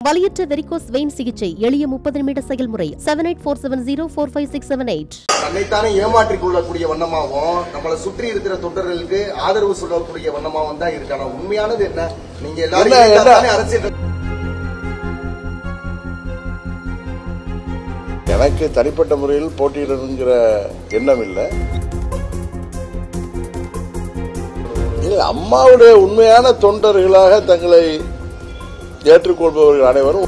வலியற்ற varicose vein சிகிச்சை எளிய முப்பது நிமிட செயல்முறை seven eight four seven zero four five six seven eight தன்னைத்தானே ஏமாற்றிக் கொள்ளக்கூடிய வண்ணமாகவும் நம்மளை சுற்றி இருக்கிற தொண்டர்களுக்கு ஆதரவு சொல்லக்கூடிய வண்ணமாகவும் தான் இருக்கான உண்மையானது என்ன நீங்க எல்லாரும் என்ன, என்ன? இணைந்தாதானே அரசியல் எனக்கு தனிப்பட்ட முறையில் போட்டியிடணுங்கிற எண்ணம் இல்லை இல்லை அம்மாவுடைய உண்மையான தொண்டர்களாக தங்களை ஏற்றுக்கொள்பவர்கள் அனைவரும்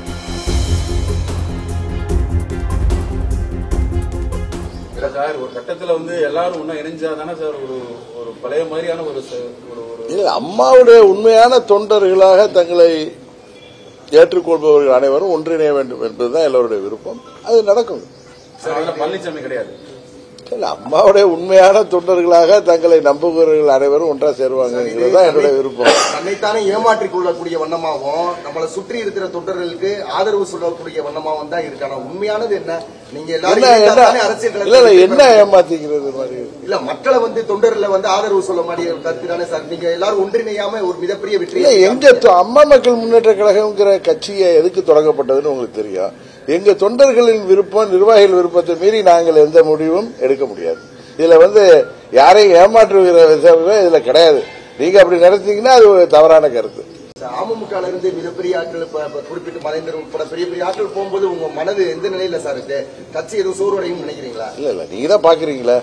இல்ல சார் ஒரு கட்டத்துல வந்து எல்லாரும் ஒன்னா இணைஞ்சாதானே சார் ஒரு ஒரு பழைய மாதிரியான ஒரு ச- ஒரு ஒரு இல்லை அம்மாவுடைய உண்மையான தொண்டர்களாக தங்களை ஏற்றுக்கொள்பவர்கள் அனைவரும் ஒன்றிணைய வேண்டும் என்பதுதான் எல்லோருடைய விருப்பம் அது நடக்கும் சார் அதுல பழனிசாமி கிடையாது இல்ல அம்மாவுடைய உண்மையான தொண்டர்களாக தங்களை நம்புகிறவர்கள் அனைவரும் ஒன்றா சேருவாங்கிறது தான் என்னுடைய விருப்பம் தன்னைத்தானே ஏமாற்றிக் கொள்ளக்கூடிய வண்ணமாகவும் நம்மளை சுற்றி இருக்கிற தொண்டர்களுக்கு ஆதரவு சொல்லக்கூடிய வண்ணமாகவும் தான் இருக்கான உண்மையானது என்ன நீங்க எல்லாரும் என்ன என்ன இணைந்தாதானே அரசியல் இல்ல இல்ல களத்தில் என்ன ஏமாத்திக்கிறது மாதிரி இல்ல மக்களை வந்து தொண்டர்ல வந்து ஆதரவு சொல்ல மாதிரி ஒரு கருத்து தானே சார் நீங்க எல்லாரும் ஒன்றிணையாம ஒரு மிகப்பெரிய வெற்றி இல்ல எங்க தொ- அம்மா மக்கள் முன்னேற்ற கழகம்ங்கிற கட்சியை எதுக்கு தொடங்கப்பட்டதுன்னு உங்களுக்கு தெரியும் எங்க தொண்டர்களின் விருப்பம் நிர்வாகிகள் விருப்பத்தை மீறி நாங்கள் எந்த முடிவும் எடுக்க முடியாது இதுல வந்து யாரையும் ஏமாற்றுகிற விஷயமே இதுல கிடையாது நீங்க அப்படி நடத்தீங்கன்னா அது ஒரு தவறான கருத்து அமமுக இருந்து மிகப்பெரிய ஆட்கள் இப்ப இப்ப குறிப்பிட்டு மறைந்தர் உட்பட பெரிய பெரிய ஆட்கள் போகும்போது உங்க மனது எந்த நிலையில சார் இருக்கு கட்சி எதுவும் சோர்வடையும் நினைக்கிறீங்களா இல்ல இல்ல நீங்க தான் பாக்குறீங்களா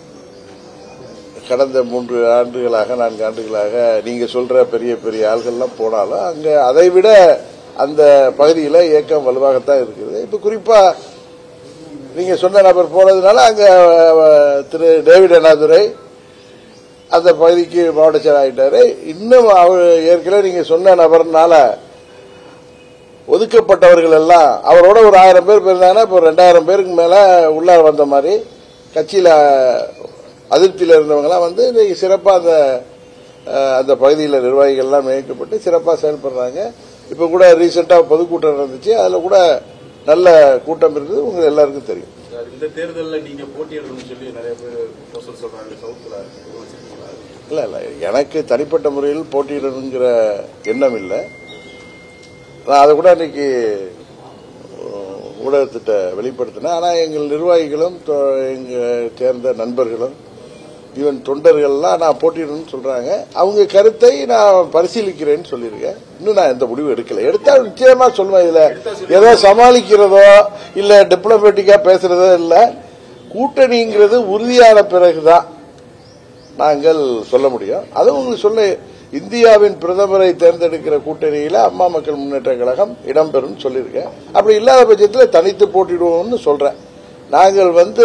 கடந்த மூன்று ஆண்டுகளாக நான்கு ஆண்டுகளாக நீங்க சொல்ற பெரிய பெரிய ஆள்கள்லாம் போனாலும் அங்க அதை விட அந்த பகுதியில இயக்கம் வலுவாகத்தான் இருக்குது இப்ப குறிப்பா நீங்க சொன்ன நபர் போனதுனால அங்க அஹ், திரு டேவிட் அண்ணாதுரை அந்த பகுதிக்கு மாவட்ட செயலர் ஆகிட்டாரு இன்னும் அவர் ஏற்கனவே நீங்க சொன்ன நபர்னால ஒதுக்கப்பட்டவர்கள் எல்லாம் அவரோட ஒரு ஆயிரம் பேர் போயிருந்தாங்கன்னா இப்போ ரெண்டாயிரம் பேருக்கு மேல உள்ளார வந்த மாதிரி கட்சியில அதிருப்தியில் இருந்தவங்கலாம் வந்து இன்னைக்கு சிறப்பா அந்த அஹ், அந்த பகுதியில் நிர்வாகிகள்லாம் நியமிக்கப்பட்டு சிறப்பா செயல்படுறாங்க இப்ப கூட ரீசெண்டா பொதுக்கூட்டம் நடந்துச்சு அதுல கூட நல்ல கூட்டம் இருந்தது உங்களுக்கு எல்லாருக்கும் தெரியும் சார் இந்த தேர்தல்ல நீங்க போட்டியிடணும்னு சொல்லி நிறைய பேர் ப்ரொசல் சொல்றாங்க சவுத்துல வச்சிருக்கீங்களா இல்ல இல்ல எனக்கு தனிப்பட்ட முறையில் போட்டியிடணுங்கிற எண்ணம் இல்லை நான் அதை கூட இன்னைக்கு அஹ், ஊடகத்திட்ட வெளிப்படுத்தினேன் ஆனா எங்கள் நிர்வாகிகளும் தொ- எங்க சேர்ந்த நண்பர்களும் ஈவன் தொண்டர்கள்லாம் நான் போட்டியிடணும்னு சொல்றாங்க அவங்க கருத்தை நான் பரிசீலிக்கிறேன்னு சொல்லியிருக்கேன் இன்னும் நான் எந்த முடிவும் எடுக்கல எடுத்தா நிச்சயமா சொல்லுவேன் இதுல ஏதோ சமாளிக்கிறதோ இல்ல டிப்ளமேட்டிக்கா பேசுறதோ இல்ல கூட்டணிங்கிறது உறுதியான பிறகுதான் நாங்கள் சொல்ல முடியும் அது உங்களுக்கு சொல்ல இந்தியாவின் பிரதமரை தேர்ந்தெடுக்கிற கூட்டணியில அம்மா மக்கள் முன்னேற்ற கழகம் இடம்பெறும் சொல்லியிருக்கேன் அப்படி இல்லாத பட்சத்தில் தனித்து போட்டிடுவோம்னு சொல்றேன் நாங்கள் வந்து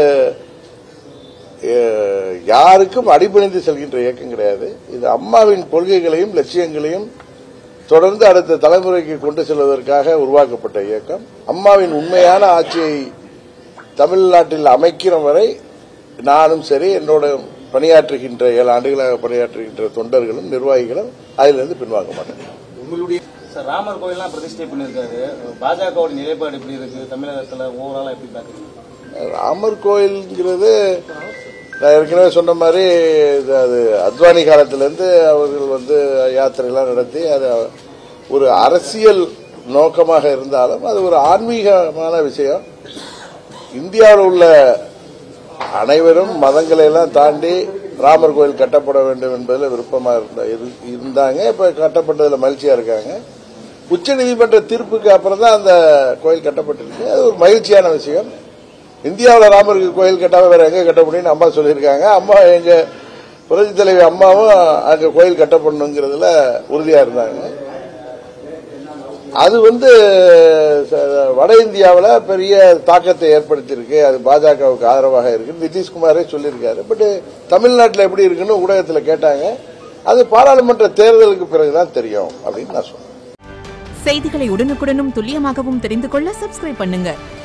அஹ், யாருக்கும் அடிபணிந்து செல்கின்ற இயக்கம் கிடையாது இது அம்மாவின் கொள்கைகளையும் லட்சியங்களையும் தொடர்ந்து அடுத்த தலைமுறைக்கு கொண்டு செல்வதற்காக உருவாக்கப்பட்ட இயக்கம் அம்மாவின் உண்மையான ஆட்சியை தமிழ்நாட்டில் அமைக்கிற வரை நானும் சரி என்னோட பணியாற்றுகின்ற ஏழு ஆண்டுகளாக பணியாற்றுகின்ற தொண்டர்களும் நிர்வாகிகளும் அதிலிருந்து பின்வாங்க மாட்டேன் உங்களுடைய சார் ராமர் கோயில்லாம் பிரதிஷ்டை பண்ணிருக்காரு பாஜகவோட நிலைப்பாடு எப்படி இருக்கு தமிழகத்துல ஓவராலா எப்படி பாக்குறீங்க ராமர் கோயில்ங்கிறது நான் ஏற்கனவே சொன்ன மாதிரி இது அது அத்வானி காலத்திலிருந்து அவர்கள் வந்து யாத்திரைலாம் நடத்தி அது ஒரு அரசியல் நோக்கமாக இருந்தாலும் அது ஒரு ஆன்மீகமான விஷயம் இந்தியாவில் உள்ள அனைவரும் மதங்களை எல்லாம் தாண்டி ராமர் கோயில் கட்டப்பட வேண்டும் என்பதில் விருப்பமா இருந்த- இரு- இருந்தாங்க இப்ப கட்டப்பட்டதுல மகிழ்ச்சியா இருக்காங்க உச்ச நீதிமன்ற தீர்ப்புக்கு அப்புறம் தான் அந்த கோயில் கட்டப்பட்டிருக்கு அது ஒரு மகிழ்ச்சியான விஷயம் இந்தியாவில் ராமர் கோயில் கட்டாம வேற எங்க கட்ட முடியும்னு அம்மா சொல்லியிருக்காங்க அம்மா எங்க புரட்சி தலைவி அம்மாவும் அங்க கோயில் கட்டப்படணுங்கிறதுல உறுதியா இருந்தாங்க அது வந்து ச- வட இந்தியாவில் பெரிய தாக்கத்தை ஏற்படுத்தியிருக்கு அது பாஜகவுக்கு ஆதரவாக இருக்கு நிதிஷ்குமாரே சொல்லியிருக்காரு பட் தமிழ்நாட்டில் எப்படி இருக்குன்னு ஊடகத்தில் கேட்டாங்க அது பாராளுமன்ற தேர்தலுக்கு பிறகுதான் தெரியும் அப்படின்னு நான் சொன்னேன் செய்திகளை உடனுக்குடனும் துல்லியமாகவும் தெரிந்து கொள்ள சப்ஸ்கிரைப் பண்ணுங்க